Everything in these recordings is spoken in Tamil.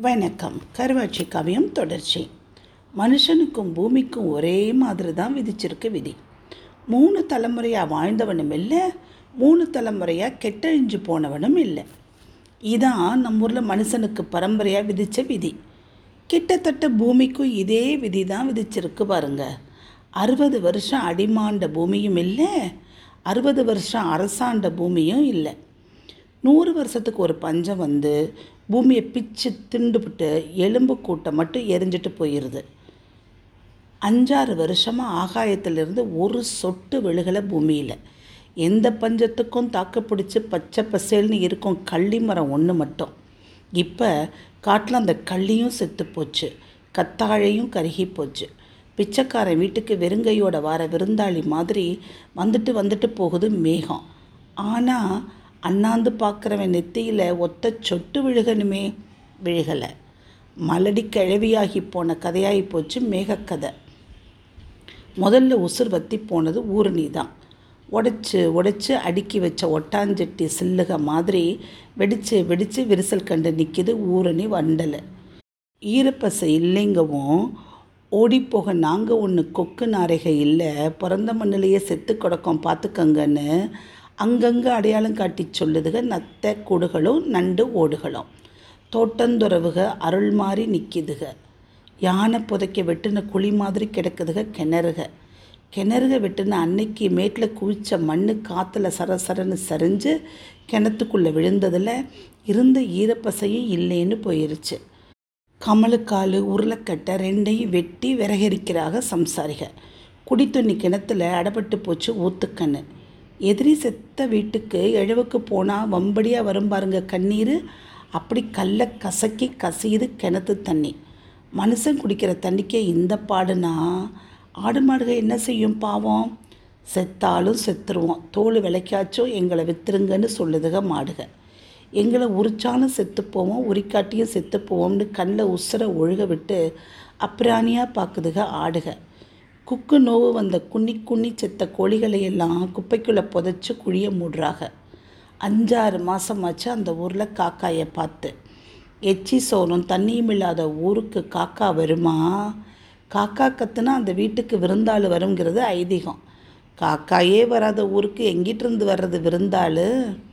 வணக்கம் கருவாச்சி கவியம் தொடர்ச்சி மனுஷனுக்கும் பூமிக்கும் ஒரே மாதிரி தான் விதிச்சிருக்கு விதி மூணு தலைமுறையாக வாழ்ந்தவனும் இல்லை மூணு தலைமுறையாக கெட்டழிஞ்சு போனவனும் இல்லை இதான் நம்ம ஊரில் மனுஷனுக்கு பரம்பரையாக விதித்த விதி கிட்டத்தட்ட பூமிக்கும் இதே விதி தான் விதிச்சிருக்கு பாருங்க அறுபது வருஷம் அடிமாண்ட பூமியும் இல்லை அறுபது வருஷம் அரசாண்ட பூமியும் இல்லை நூறு வருஷத்துக்கு ஒரு பஞ்சம் வந்து பூமியை பிச்சு திண்டுபிட்டு எலும்பு கூட்டை மட்டும் எரிஞ்சிட்டு போயிடுது அஞ்சாறு வருஷமாக ஆகாயத்திலிருந்து ஒரு சொட்டு விழுகலை பூமியில் எந்த பஞ்சத்துக்கும் தாக்கு பிடிச்சி பச்சை பசேல்னு இருக்கும் கள்ளி மரம் ஒன்று மட்டும் இப்போ காட்டில் அந்த கள்ளியும் செத்து போச்சு கத்தாழையும் கருகி போச்சு பிச்சைக்காரன் வீட்டுக்கு வெறுங்கையோட வர விருந்தாளி மாதிரி வந்துட்டு வந்துட்டு போகுது மேகம் ஆனால் அண்ணாந்து பார்க்குறவன் நெத்தியில் ஒத்த சொட்டு விழுகணுமே விழுகலை மலடி கிழவியாகி போன கதையாகி போச்சு மேகக்கதை முதல்ல உசுர் வத்தி போனது ஊரணி தான் உடைச்சு உடைச்சு அடுக்கி வச்ச ஒட்டாஞ்சட்டி சில்லுக மாதிரி வெடிச்சு வெடிச்சு விரிசல் கண்டு நிற்கிது ஊரணி வண்டல் ஈரப்பசை இல்லைங்கவும் ஓடிப்போக நாங்கள் ஒன்று கொக்கு நாரைக இல்லை பிறந்த மண்ணிலேயே செத்து கிடக்கோம் பார்த்துக்கங்கன்னு அங்கங்கே அடையாளம் காட்டி சொல்லுதுக நத்தை கூடுகளும் நண்டு ஓடுகளும் தோட்டந்துறவுக அருள் மாறி நிற்கிதுக யானை புதைக்க வெட்டின குழி மாதிரி கிடக்குதுக கிணறுக கிணறுக வெட்டின அன்னைக்கு மேட்டில் குவிச்ச மண் காற்றுல சரசரன்னு சரிஞ்சு கிணத்துக்குள்ளே விழுந்ததில் இருந்த ஈரப்பசையும் இல்லைன்னு போயிருச்சு கமலுக்கால் உருளைக்கட்டை ரெண்டையும் வெட்டி விறகரிக்கிறாக சம்சாரிக குடி தண்ணி கிணத்துல அடப்பட்டு போச்சு ஊத்துக்கண்ணு எதிரி செத்த வீட்டுக்கு இழவுக்கு போனால் வம்படியாக வரும் பாருங்க கண்ணீர் அப்படி கல்லை கசக்கி கசியுது கிணத்து தண்ணி மனுஷன் குடிக்கிற தண்ணிக்கே இந்த பாடுனா ஆடு மாடுக என்ன செய்யும் பாவம் செத்தாலும் செத்துருவோம் தோல் விலைக்காச்சும் எங்களை வித்துருங்கன்னு சொல்லுதுக மாடுக எங்களை உரிச்சாலும் செத்து போவோம் உரிக்காட்டியும் செத்து போவோம்னு கண்ணில் உசுர ஒழுக விட்டு அப்பிராணியாக பார்க்குதுக ஆடுக குக்கு நோவு வந்த குன்னி குன்னி செத்த கோழிகளை எல்லாம் குப்பைக்குள்ளே புதைச்சி குழிய மூடுறாங்க அஞ்சாறு மாதமாச்சு அந்த ஊரில் காக்காயை பார்த்து எச்சி சோறும் தண்ணியும் இல்லாத ஊருக்கு காக்கா வருமா காக்கா கத்துனா அந்த வீட்டுக்கு விருந்தாள் வருங்கிறது ஐதீகம் காக்காயே வராத ஊருக்கு எங்கிட்டிருந்து வர்றது விருந்தாள்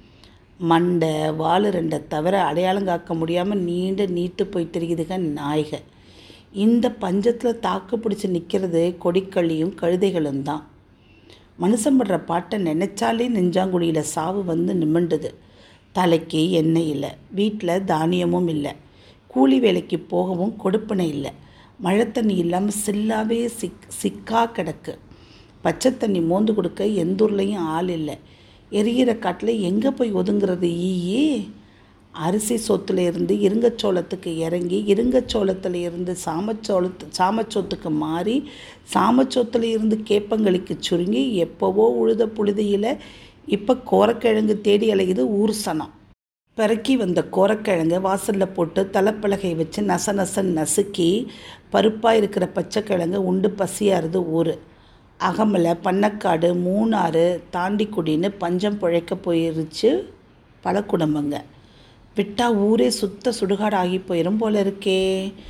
மண்டை வால் ரெண்டை தவிர அடையாளம் காக்க முடியாமல் நீண்டு நீட்டு போய் தெரியுதுங்க நாய்க இந்த பஞ்சத்தில் தாக்கு பிடிச்சி நிற்கிறது கொடிக்கள்ளியும் கழுதைகளும் தான் மனுஷன் படுற பாட்டை நினச்சாலே நெஞ்சாங்குடியில் சாவு வந்து நிமிண்டுது தலைக்கு எண்ணெய் இல்லை வீட்டில் தானியமும் இல்லை கூலி வேலைக்கு போகவும் கொடுப்பனை இல்லை மழை தண்ணி இல்லாமல் சில்லாவே சிக் சிக்கா கிடக்கு பச்சை தண்ணி மோந்து கொடுக்க எந்த ஊர்லேயும் ஆள் இல்லை எரிகிற காட்டில் எங்கே போய் ஒதுங்கிறது ஈயே அரிசி சொத்துல இருந்து இருங்கச்சோளத்துக்கு இறங்கி இருங்கச்சோளத்தில் இருந்து சாமச்சோளத்து சாமச்சோத்துக்கு மாறி சாமச்சோத்தில் இருந்து கேப்பங்களிக்கு சுருங்கி எப்போவோ உழுத புழுதியில் இப்போ கோரக்கிழங்கு தேடி அலையுது ஊர் சனம் பிறக்கி வந்த கோரக்கிழங்க வாசலில் போட்டு தலைப்பலகை வச்சு நச நசன் நசுக்கி பருப்பாக இருக்கிற பச்சைக்கிழங்கு உண்டு பசியாருது ஊர் அகமலை பண்ணக்காடு மூணாறு தாண்டிக்குடின்னு பஞ்சம் பிழைக்க போயிருச்சு பல குடும்பங்க விட்டால் ஊரே சுத்த சுடுகாடு ஆகி போயிடும் போல இருக்கே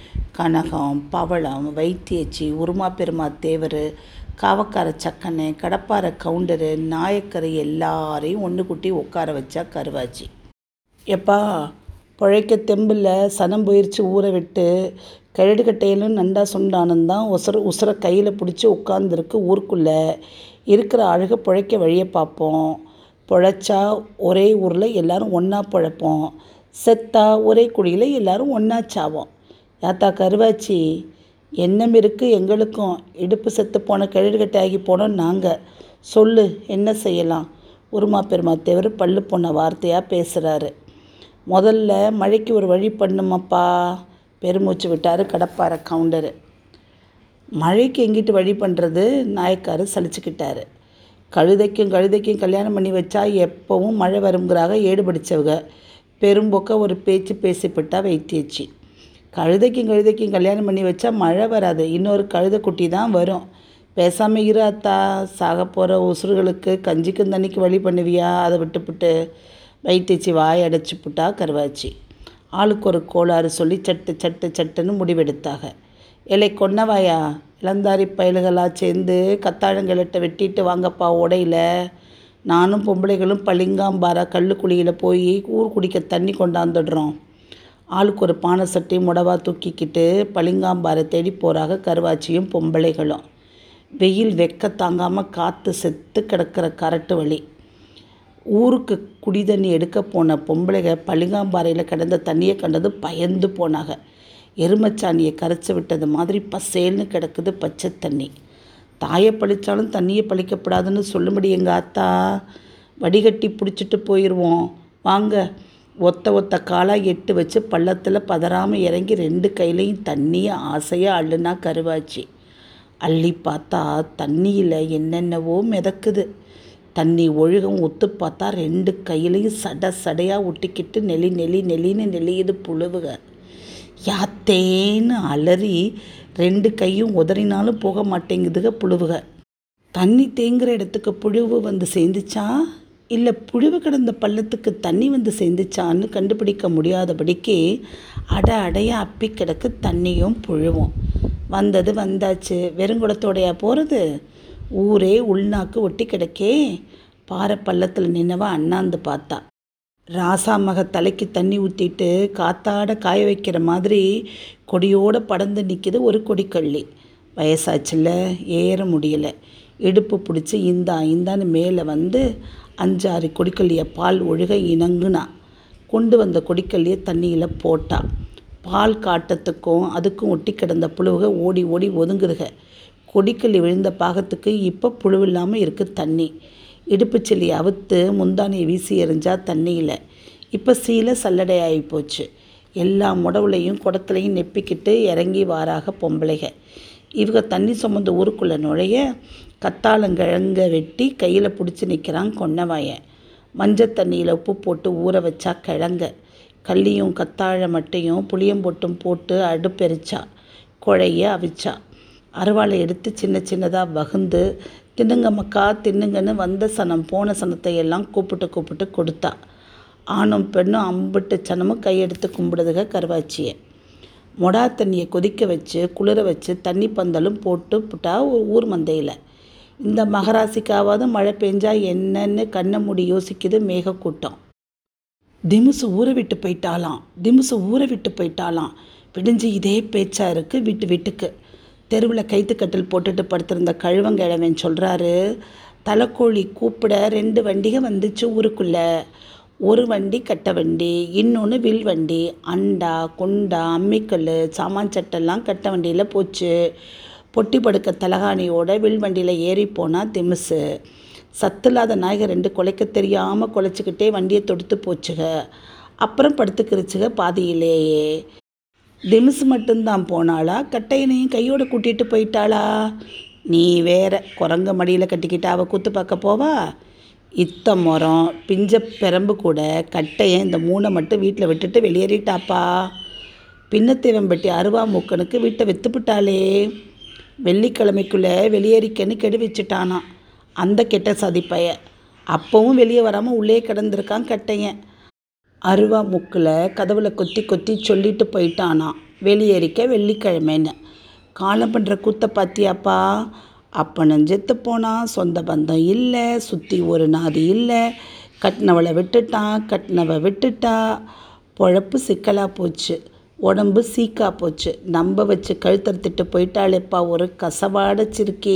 கனகம் பவளம் வைத்தியச்சி உருமா பெருமா தேவர் காவக்கார சக்கனை கடப்பார கவுண்டரு நாயக்கரை எல்லாரையும் ஒன்று குட்டி உட்கார வச்சா கருவாச்சி எப்பா பிழைக்க தெம்பில் சனம் போயிடுச்சு ஊரை விட்டு கழுடு கட்டையிலும் நண்டா சுண்டானும் தான் உசர உசுர கையில் பிடிச்சி உட்காந்துருக்கு ஊருக்குள்ளே இருக்கிற அழகு பிழைக்க வழியை பார்ப்போம் பிழைச்சா ஒரே ஊரில் எல்லோரும் ஒன்றா பிழைப்போம் செத்தா ஒரே குழியில் எல்லோரும் ஒன்றா சாவோம் யாத்தா கருவாச்சி எண்ணம் இருக்குது எங்களுக்கும் இடுப்பு செத்து போன கழுடுகட்டை ஆகி போனோம் நாங்கள் சொல்லு என்ன செய்யலாம் உருமா பெருமா தேவர் பல்லு போன வார்த்தையாக பேசுகிறாரு முதல்ல மழைக்கு ஒரு வழி பண்ணுமாப்பா பெருமூச்சு விட்டார் கடப்பார கவுண்டரு மழைக்கு எங்கிட்டு வழி பண்ணுறது நாயக்கார் சலிச்சுக்கிட்டாரு கழுதைக்கும் கழுதைக்கும் கல்யாணம் பண்ணி வச்சா எப்போவும் மழை வருங்கிறாக ஏடு படித்தவங்க பெரும்பொக்க ஒரு பேச்சு பேசிப்பிட்டா வைத்தியச்சு கழுதைக்கும் கழுதைக்கும் கல்யாணம் பண்ணி வச்சா மழை வராது இன்னொரு கழுதை குட்டி தான் வரும் பேசாமல் இரு அத்தா சாக போகிற உசுறுகளுக்கு கஞ்சிக்கும் தண்ணிக்கு வழி பண்ணுவியா அதை விட்டுப்புட்டு வைத்தியச்சி வாய் அடைச்சி புட்டா கருவாச்சி ஆளுக்கு ஒரு கோளாறு சொல்லி சட்டு சட்டு சட்டுன்னு முடிவெடுத்தாக இல்லை கொன்னவாயா இளந்தாரி பயல்களாக சேர்ந்து கத்தாழங்கிழட்ட வெட்டிட்டு வாங்கப்பா உடையில நானும் பொம்பளைகளும் பளிங்காம்பாரா கல்லுக்குழியில் போய் ஊர் குடிக்க தண்ணி கொண்டாந்துடுறோம் ஆளுக்கு ஒரு பானை சட்டி முடவா தூக்கிக்கிட்டு பளிங்காம்பாரை தேடி போகிறாக கருவாச்சியும் பொம்பளைகளும் வெயில் வெக்க தாங்காமல் காற்று செத்து கிடக்கிற கரட்டு வழி ஊருக்கு குடி தண்ணி எடுக்க போன பொம்பளைக பளிங்காம்பாறையில் கிடந்த தண்ணியை கண்டது பயந்து போனாங்க எருமச்சாணியை கரைச்சி விட்டது மாதிரி பசேல்னு கிடக்குது பச்சை தண்ணி தாயை பழிச்சாலும் தண்ணியை பழிக்கப்படாதுன்னு சொல்லும்படி எங்கள் ஆத்தா வடிகட்டி பிடிச்சிட்டு போயிடுவோம் வாங்க ஒத்த ஒத்த காலாக எட்டு வச்சு பள்ளத்தில் பதறாமல் இறங்கி ரெண்டு கையிலையும் தண்ணியை ஆசையாக அள்ளுனா கருவாச்சு அள்ளி பார்த்தா தண்ணியில் என்னென்னவோ மிதக்குது தண்ணி ஒழுகம் ஒத்து பார்த்தா ரெண்டு கையிலையும் சட சடையாக ஒட்டிக்கிட்டு நெளி நெளி நெளின்னு நெளியுது புழுவுக யாத்தேன்னு அலறி ரெண்டு கையும் உதறினாலும் போக மாட்டேங்குதுக புழுவுக தண்ணி தேங்குற இடத்துக்கு புழுவு வந்து சேர்ந்துச்சா இல்லை புழுவு கிடந்த பள்ளத்துக்கு தண்ணி வந்து சேர்ந்துச்சான்னு கண்டுபிடிக்க முடியாதபடிக்கு அடை அடையாக அப்பி கிடக்கு தண்ணியும் புழுவும் வந்தது வந்தாச்சு வெறுங்குடத்தோடையா போகிறது ஊரே உள்நாக்கு ஒட்டி கிடக்கே பாறை பள்ளத்தில் நின்னவ அண்ணாந்து பார்த்தா ராசா மக தலைக்கு தண்ணி ஊற்றிட்டு காத்தாட காய வைக்கிற மாதிரி கொடியோடு படர்ந்து நிற்கிது ஒரு கொடிக்கள்ளி வயசாச்சுல ஏற முடியல இடுப்பு பிடிச்சி இந்தா இந்தான்னு மேலே வந்து அஞ்சாறு கொடிக்கல்லியை பால் ஒழுக இணங்குனா கொண்டு வந்த கொடிக்கல்லியை தண்ணியில் போட்டா பால் காட்டத்துக்கும் அதுக்கும் ஒட்டி கிடந்த புழுவுக ஓடி ஓடி ஒதுங்குதுக கொடிக்கல்லி விழுந்த பாகத்துக்கு இப்போ புழு இல்லாமல் இருக்குது தண்ணி இடுப்புச்செல்லி அவுத்து முந்தானியை வீசி எறிஞ்சா தண்ணியில் இப்போ சீலை சல்லடை ஆகி போச்சு எல்லா முடவுலையும் குடத்துலையும் நெப்பிக்கிட்டு இறங்கி வாராக பொம்பளைக இவங்க தண்ணி சுமந்து ஊருக்குள்ளே நுழைய கத்தாழங்கிழங்க வெட்டி கையில் பிடிச்சி நிற்கிறான் கொன்னவாயன் மஞ்சள் தண்ணியில் உப்பு போட்டு ஊற வச்சா கிழங்க கள்ளியும் கத்தாழை மட்டையும் புளியம்பொட்டும் போட்டு அடுப்பெரிச்சா குழைய அவிச்சா அருவாளை எடுத்து சின்ன சின்னதாக வகுந்து தின்னுங்க மக்கா தின்னுங்கன்னு வந்த சனம் போன சனத்தை எல்லாம் கூப்பிட்டு கூப்பிட்டு கொடுத்தா ஆணும் பெண்ணும் அம்பிட்டு சனமும் கையெடுத்து கும்பிடுதுக கருவாச்சியை மொடா தண்ணியை கொதிக்க வச்சு குளிர வச்சு தண்ணி பந்தலும் போட்டு புட்டா ஒரு ஊர் மந்தையில் இந்த மகராசிக்காவது மழை பெஞ்சா என்னன்னு கண்ணை மூடி யோசிக்குது மேகக்கூட்டம் திமுசு ஊற விட்டு போயிட்டாலாம் திமுசு ஊற விட்டு போயிட்டாலாம் விடிஞ்சு இதே பேச்சா இருக்குது வீட்டு வீட்டுக்கு தெருவில் கைத்துக்கட்டில் போட்டுட்டு படுத்திருந்த கழுவங்கிழவன் சொல்கிறாரு தலைக்கோழி கூப்பிட ரெண்டு வண்டிக வந்துச்சு ஊருக்குள்ளே ஒரு வண்டி கட்ட வண்டி இன்னொன்று வில் வண்டி அண்டா குண்டா அம்மிக்கல் சாமான் சட்டெல்லாம் கட்ட வண்டியில் போச்சு பொட்டி படுக்க தலகாணியோட வில் வண்டியில் ஏறி போனால் திமுசு சத்தில்லாத நாய்க ரெண்டு குலைக்க தெரியாமல் குலைச்சிக்கிட்டே வண்டியை தொடுத்து போச்சுக அப்புறம் படுத்துக்கிருச்சுக பாதியிலேயே திமிசு மட்டும்தான் போனாளா கட்டையனையும் கையோட கூட்டிகிட்டு போயிட்டாளா நீ வேற குரங்க மடியில் கட்டிக்கிட்டு அவள் கூத்து பார்க்க போவா இத்த முறம் பிஞ்ச பெரம்பு கூட கட்டையன் இந்த மூணை மட்டும் வீட்டில் விட்டுட்டு வெளியேறிட்டாப்பா பின்னத்தேவம்பட்டி அருவா மூக்கனுக்கு வீட்டை வித்துப்பிட்டாளே வெள்ளிக்கிழமைக்குள்ளே வெளியேறிக்கன்னு கெடு வச்சுட்டானான் அந்த கெட்ட சதிப்பைய அப்பவும் வெளியே வராமல் உள்ளே கிடந்திருக்கான் கட்டையன் அருவா முக்கில் கதவுல கொத்தி கொத்தி சொல்லிட்டு போயிட்டானாம் வெளியேறிக்க வெள்ளிக்கிழமைன்னு காலம் பண்ணுற கூத்த பாத்தியாப்பா அப்பனும் செத்து போனான் சொந்த பந்தம் இல்லை சுற்றி ஒரு நாதி இல்லை கட்டினவளை விட்டுட்டான் கட்டினவ விட்டுட்டா பொழப்பு சிக்கலாக போச்சு உடம்பு சீக்கா போச்சு நம்ப வச்சு கழுத்தறுத்துட்டு போயிட்டாளேப்பா ஒரு கசவாடச்சிருக்கே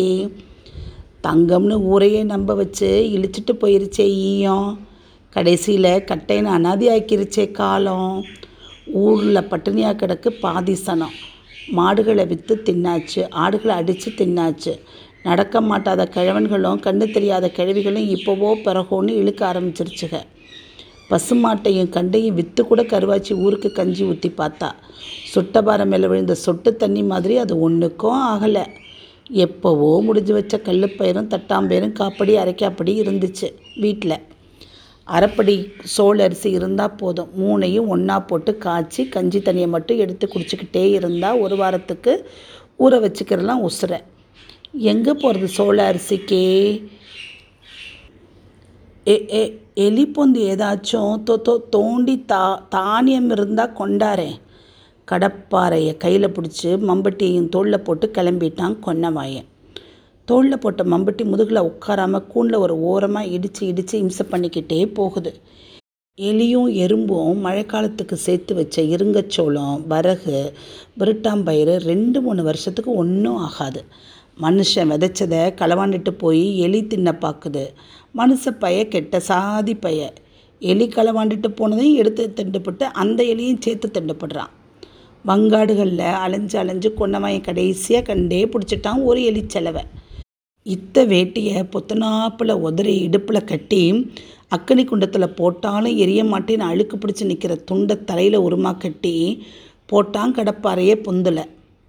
தங்கம்னு ஊரையே நம்ப வச்சு இழிச்சிட்டு போயிருச்சே ஈயம் கடைசியில் கட்டைன்னு அனாதி ஆக்கிருச்சே காலம் ஊரில் பட்டினியாக கிடக்கு பாதி சனம் மாடுகளை விற்று தின்னாச்சு ஆடுகளை அடித்து தின்னாச்சு நடக்க மாட்டாத கிழவன்களும் கண்ணு தெரியாத கிழவிகளும் இப்போவோ பிறகோன்னு இழுக்க ஆரம்பிச்சிருச்சுக பசுமாட்டையும் கண்டையும் விற்று கூட கருவாச்சி ஊருக்கு கஞ்சி ஊற்றி பார்த்தா சுட்டபாரம் மேலே விழுந்த சொட்டு தண்ணி மாதிரி அது ஒன்றுக்கும் ஆகலை எப்போவோ முடிஞ்சு வச்ச கல்லுப்பயிரும் தட்டாம்பயிரும் காப்படி அரைக்காப்படி இருந்துச்சு வீட்டில் அரைப்படி சோள அரிசி இருந்தால் போதும் மூணையும் ஒன்றா போட்டு காய்ச்சி கஞ்சி தண்ணியை மட்டும் எடுத்து குடிச்சிக்கிட்டே இருந்தால் ஒரு வாரத்துக்கு ஊற வச்சுக்கிறலாம் உசுரை எங்கே போகிறது சோள அரிசிக்கு ஏ ஏ எலி பொந்து ஏதாச்சும் தோ தோ தோண்டி தா தானியம் இருந்தால் கொண்டாரேன் கடப்பாறையை கையில் பிடிச்சி மம்பட்டியையும் தோளில் போட்டு கிளம்பிட்டான் கொன்னவாயன் தோளில் போட்ட மம்பட்டி முதுகில் உட்காராம கூண்டில் ஒரு ஓரமாக இடித்து இடித்து இம்சை பண்ணிக்கிட்டே போகுது எலியும் எறும்பும் மழைக்காலத்துக்கு சேர்த்து வச்ச இருங்கச்சோளம் வரகு விருட்டாம்பயிறு ரெண்டு மூணு வருஷத்துக்கு ஒன்றும் ஆகாது மனுஷன் விதைச்சதை களவாண்டுட்டு போய் எலி தின்ன பார்க்குது மனுஷ பைய கெட்ட சாதி பைய எலி களவாண்டுட்டு போனதையும் எடுத்து திண்டுபிட்டு அந்த எலியும் சேர்த்து திண்டுபிடுறான் வங்காடுகளில் அலைஞ்சு அலைஞ்சு கொன்னவன் கடைசியாக கண்டே பிடிச்சிட்டான் ஒரு எலி செலவை இத்த வேட்டியை பொத்தனாப்பில் உதறி இடுப்பில் கட்டி அக்கனி குண்டத்தில் போட்டாலும் எரிய மாட்டேன்னு அழுக்கு பிடிச்சி நிற்கிற துண்டை தலையில் உருமா கட்டி போட்டான் கடப்பாறையே பொந்தில்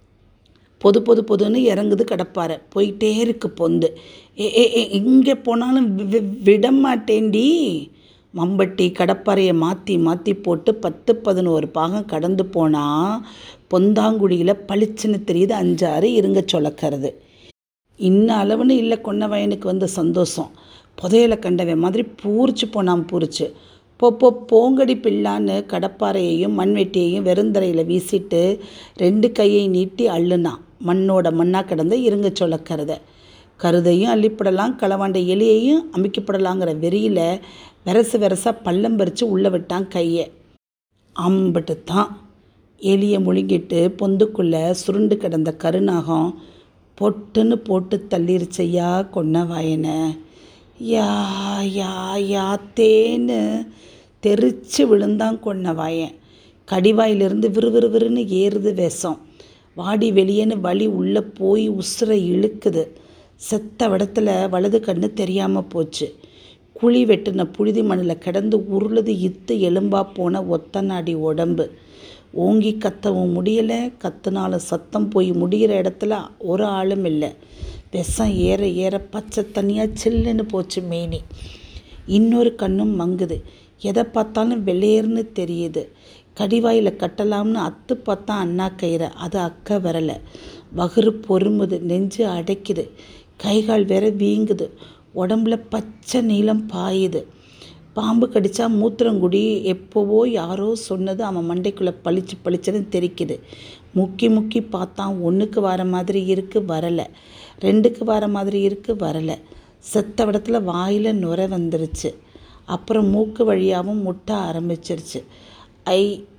பொது பொது பொதுன்னு இறங்குது கடப்பாறை போயிட்டே இருக்கு பொந்து ஏ ஏ ஏ எங்கே போனாலும் வி- வி- விட மாட்டேன்டி மம்பட்டி கடப்பாறையை மாற்றி மாற்றி போட்டு பத்து பதினோரு பாகம் கடந்து போனால் பொந்தாங்குழியில் பளிச்சுன்னு தெரியுது அஞ்சாறு இருங்க சொலக்கிறது இன்ன அளவுன்னு இல்லை கொன்ன வயனுக்கு வந்த சந்தோஷம் புதையலை கண்டவன் மாதிரி பூரிச்சு போனான் பூரிச்சு போ போ போங்கடி பிள்ளான்னு கடப்பாறையையும் மண்வெட்டியையும் வெறுந்தரையில் வீசிட்டு ரெண்டு கையை நீட்டி அள்ளுனான் மண்ணோட மண்ணாக கிடந்த இருங்க சொல்ல கருதை கருதையும் அள்ளிப்படலாம் களவாண்ட எலியையும் அமைக்கப்படலாங்கிற வெறியில் வெரசு வெரசா பள்ளம் பறித்து உள்ளே விட்டான் கையை அம்பட்டு தான் எலியை முழுங்கிட்டு பொந்துக்குள்ளே சுருண்டு கிடந்த கருநாகம் பொட்டுன்னு போட்டு தள்ளிருச்சையா கொன்ன வாயனை யா யா யாத்தேன்னு தெரிச்சு விழுந்தான் கொன்ன வாயன் கடிவாயிலிருந்து விறுவிறுவிறுன்னு ஏறுது விஷம் வாடி வெளியேன்னு வலி உள்ளே போய் உசுரை இழுக்குது செத்த விடத்துல வலது கண்ணு தெரியாமல் போச்சு குழி வெட்டின புழுதி மண்ணில் கிடந்து உருளுது இத்து எலும்பா போன ஒத்த நாடி உடம்பு ஓங்கி கத்தவும் முடியலை கத்துனாலும் சத்தம் போய் முடிகிற இடத்துல ஒரு ஆளும் இல்லை விஷம் ஏற ஏற பச்சை தண்ணியாக சில்லுன்னு போச்சு மேனி இன்னொரு கண்ணும் மங்குது எதை பார்த்தாலும் வெளேர்னு தெரியுது கடிவாயில் கட்டலாம்னு அத்து பார்த்தா அண்ணா கயிறை அது அக்க வரலை வகுறு பொறுமுது நெஞ்சு அடைக்குது கைகால் வேற வீங்குது உடம்புல பச்சை நீளம் பாயுது பாம்பு கடிச்சா மூத்திரங்குடி எப்போவோ யாரோ சொன்னது அவன் மண்டைக்குள்ளே பளிச்சு பளிச்சுன்னு தெரிக்குது முக்கி முக்கி பார்த்தான் ஒன்றுக்கு வர மாதிரி இருக்கு வரலை ரெண்டுக்கு வர மாதிரி இருக்கு வரலை செத்த விடத்துல வாயில் நுர வந்துருச்சு அப்புறம் மூக்கு வழியாகவும் முட்ட ஆரம்பிச்சிருச்சு ஐ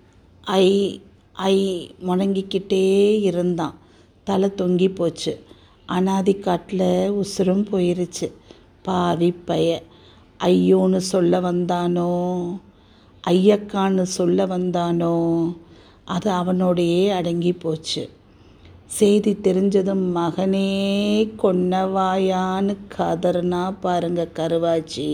ஐ ஐ முணங்கிக்கிட்டே இருந்தான் தலை தொங்கி போச்சு அனாதி காட்டில் உசுரும் போயிருச்சு பாவி பய ஐயோன்னு சொல்ல வந்தானோ ஐயக்கான்னு சொல்ல வந்தானோ அது அவனோடையே அடங்கி போச்சு செய்தி தெரிஞ்சதும் மகனே கொன்னவாயான்னு கதறினா பாருங்க கருவாச்சி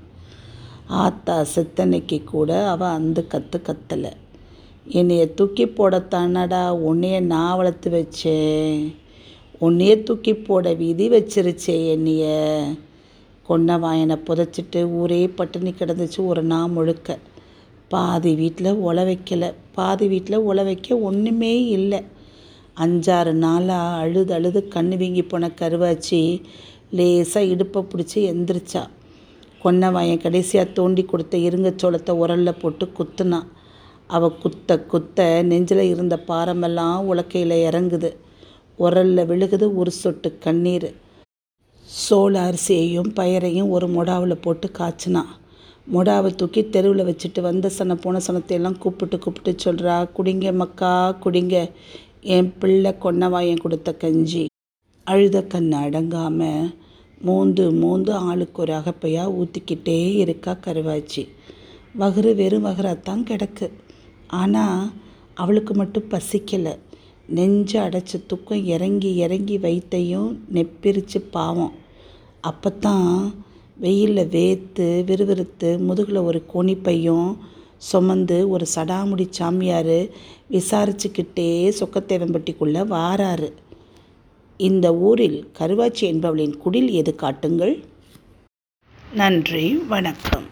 ஆத்தா செத்தனைக்கு கூட அவள் அந்த கத்து கத்தலை என்னைய தூக்கி போடத்தானடா உன்னைய நான் வளர்த்து வச்சேன் உன்னைய தூக்கி போட விதி வச்சிருச்சே என்னைய கொன்னவாயனை புதைச்சிட்டு ஊரே பட்டினி கிடந்துச்சு ஒரு நாள் முழுக்க பாதி வீட்டில் உழ வைக்கல பாதி வீட்டில் உழ வைக்க ஒன்றுமே இல்லை அஞ்சாறு நாளாக அழுது அழுது கண்ணு வீங்கி போன கருவாச்சி லேசாக இடுப்பை பிடிச்சி எந்திரிச்சா கொன்னவாயன் கடைசியாக தோண்டி கொடுத்த இருங்கச்சோளத்தை உரல்ல போட்டு குத்துனான் அவள் குத்த குத்த நெஞ்சில் இருந்த பாரமெல்லாம் உலக்கையில் இறங்குது உரல்ல விழுகுது ஒரு சொட்டு கண்ணீர் சோள அரிசியையும் பயரையும் ஒரு மொடாவில் போட்டு காய்ச்சினான் மொடாவை தூக்கி தெருவில் வச்சுட்டு வந்த சன போன சனத்தையெல்லாம் கூப்பிட்டு கூப்பிட்டு சொல்கிறா குடிங்க மக்கா குடிங்க என் பிள்ளை கொன்னவாயன் கொடுத்த கஞ்சி அழுத கண் அடங்காமல் மோந்து மோந்து ஆளுக்கு ஒரு அகப்பையா ஊற்றிக்கிட்டே இருக்கா கருவாச்சி வகுறு வெறும் வகுறாத்தான் கிடக்கு ஆனால் அவளுக்கு மட்டும் பசிக்கலை நெஞ்சு அடைச்ச துக்கம் இறங்கி இறங்கி வைத்தையும் நெப்பிரிச்சு பாவம் அப்போத்தான் வெயிலில் வேர்த்து விறுவிறுத்து முதுகில் ஒரு கோணிப்பையும் சுமந்து ஒரு சடாமுடி சாமியார் விசாரிச்சுக்கிட்டே சொக்கத்தேவம்பட்டிக்குள்ளே வாராரு இந்த ஊரில் கருவாச்சி என்பவளின் குடில் எது காட்டுங்கள் நன்றி வணக்கம்